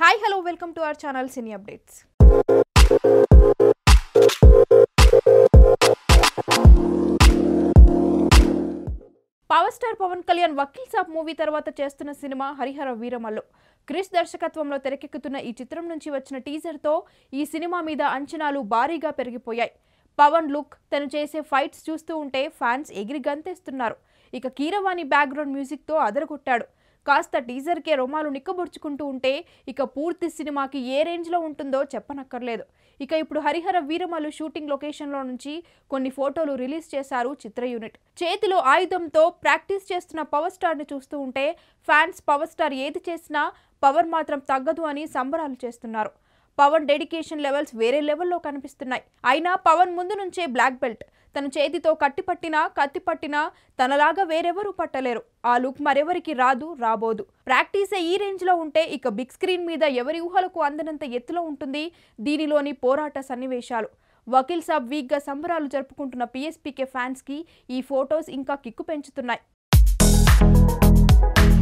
hi hello welcome to our channel cine updates power star Pawan Kalyan Vakeel Saab movie తర్వాత చేస్తున్న cinema Harihara Veeramallu Krish దర్శకత్వంలో తెరకెక్కుతున్న ఈ చిత్రం నుంచి వచ్చిన టీజర్తో ఈ సినిమా మీద అంచనాలు భారీగా పెరిగిపోయాయి పవన్ లుక్ తను చేసే ఫైట్స్ చూస్తూ ఉంటే ఫ్యాన్స్ ఎగిరి గంతేస్తున్నారు ఇక కీరవాణి బ్యాక్గ్రౌండ్ మ్యూజిక్తో అదరగొట్టాడు కాస్త టీజర్కే రొమాలు నిక్కబొడుచుకుంటూ ఉంటే ఇక పూర్తి సినిమాకి ఏ రేంజ్లో ఉంటుందో చెప్పనక్కర్లేదు ఇక ఇప్పుడు హరిహర వీరమలు షూటింగ్ లొకేషన్లో నుంచి కొన్ని ఫోటోలు రిలీజ్ చేశారు చిత్ర యూనిట్ చేతిలో ఆయుధంతో ప్రాక్టీస్ చేస్తున్న పవర్ స్టార్ని చూస్తూ ఉంటే ఫ్యాన్స్ పవర్ స్టార్ ఏది చేసినా పవర్ మాత్రం తగ్గదు అని సంబరాలు చేస్తున్నారు పవన్ డెడికేషన్ లెవెల్స్ వేరే లెవెల్లో కనిపిస్తున్నాయి అయినా పవన్ ముందు నుంచే బ్లాక్ బెల్ట్ తన చేతితో కట్టి పట్టినా కత్తి పట్టినా తనలాగా వేరెవరూ పట్టలేరు ఆ లుక్ మరెవరికి రాదు రాబోదు ప్రాక్టీస్ ఈ రేంజ్ లో ఉంటే ఇక బిగ్ స్క్రీన్ మీద ఎవరి ఊహలకు అందనంత ఎత్తులో ఉంటుంది దీనిలోని పోరాట సన్నివేశాలు వకీల్ సాబ్ వీక్ గా సంబరాలు జరుపుకుంటున్న పిఎస్పీకే ఫ్యాన్స్ కి ఈ ఫోటోస్ ఇంకా కిక్కు పెంచుతున్నాయి